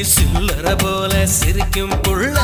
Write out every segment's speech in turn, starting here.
சில்லற போல சிரிக்கும் புள்ள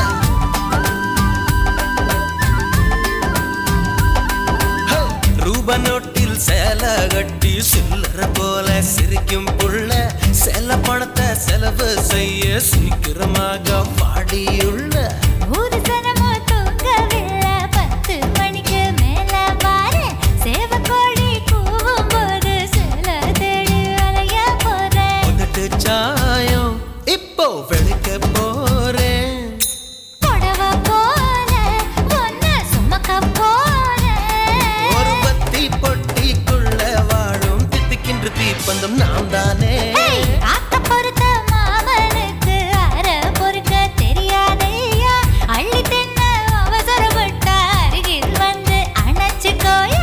ஹே! ரூப நோட்டில் சேலை கட்டி சில்லற போல சிரிக்கும் புள்ள செல பணத்தை செலவு செய்ய சீக்கிரமாக வாடியுள்ள ஒரு சனமோ தூங்கவில்லை பத்து மணிக்கு மேல பாரு சேவக்கோழி கூவும் போது சில தேடி அலைய போறேன் உதட்டு சாயம் இப்போ வெளுக்க போறேன் புடவ போல ஒன்ன சுமக்க போறேன் ஒரு பத்தி பொட்டிக்குள்ள வாழும் தித்திக்கின்ற தீப்பந்தம் நாம் தானே ஏய், ஆத்த பொறுத்த மாமனுக்கு அற பொறுக்க தெரியாதையா அள்ளி தின்ன அவசரப்பட்ட அருகில் வந்து அணைச்சுக்கோயா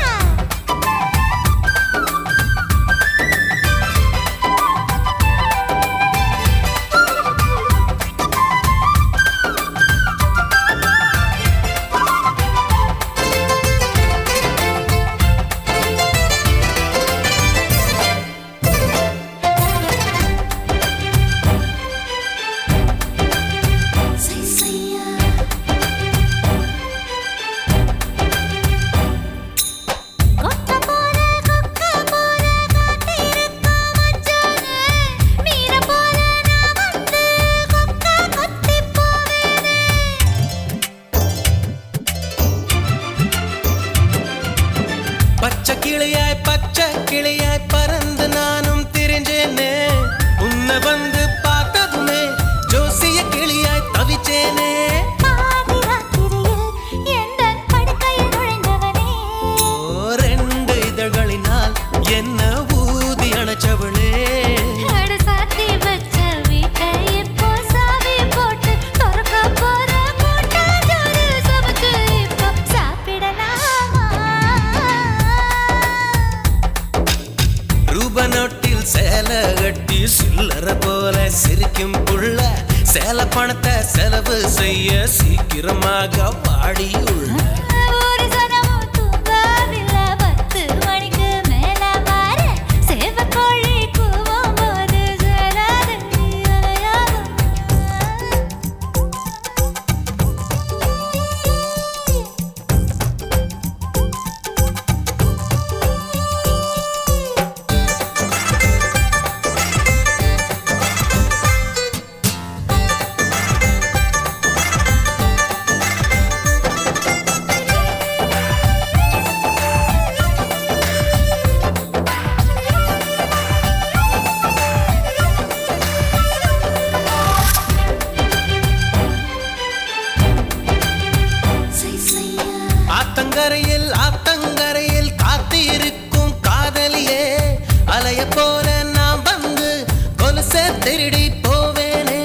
கொக்க போற கொக்க போற காத்திருக்க மச்சானே மீன போல நான் வந்து கொக்க கொத்தி போவேனே பச்சை கிளியாய் பச்சை கிளியாய் பறந்து நானும் திரிஞ்சேனே உன்னை வந்து பார்த்ததுமே ஜோசிய கிளியாய் தவிச்சேனே பாதி ராத்திரியில் எந்தன் படுக்கையில் நுழைந்தவனே ஓ ரெண்டு இதழ்களினால் என்ன ஊதி அணைச்சவளே அட சாத்தி வச்ச வீட்டை இப்போ சாவி போட்டு திறக்க போற கூட்டாஞ்சோறு சமைச்சு இப்போ சாப்பிடலாமா ரூப நோட்டில் சேலை கட்டி சில்லற போல சிரிக்கும் புள்ள சேல பணத்தை செலவு செய்ய சீக்கிரமாக வாடியுள்ள ஒரு சனமும் தூங்கவில்லை பத்து மணிக்கு மேல பாரு சேவக்கோழி கூவும் போது சேராது அலையாகும் ஆத்தங்கரையில் ஆத்தங்கரையில் காத்து இருக்கும் காதலியே அலைய போல நான் வந்து கொலுச திருடி போவேனே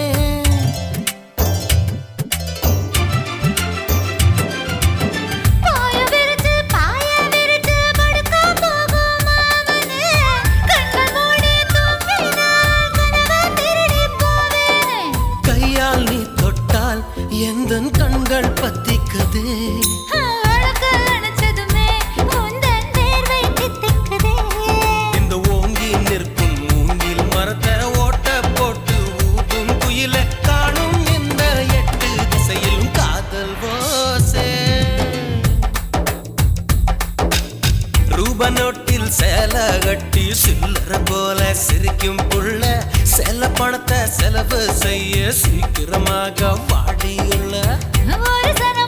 பாய விரிச்சு பாய விரிச்சு படுக்க போகும் மாமனே கண்கள் மூடி தூங்கினால் கனவை திருடி போவேனே கையால் நீ தொட்டால் எந்த கண்கள் பத்திக்குதே அழகு அணைச்சதுமே உந்தன் வேர்வை தித்திக்குதே இந்த ஓங்கி நிற்கும் மூங்கில் மரத்தை ஓட்ட போட்டு ஊதும் குயில காணும் இந்த எட்டு திசையிலும் காதல் ஓசே ரூப நோட்டில் சேலை கட்டி சில்லற போல சிரிக்கும் புள்ள செல பணத்தை செலவு செய்ய சீக்கிரமாக வாடியுள்ள ஒரு சன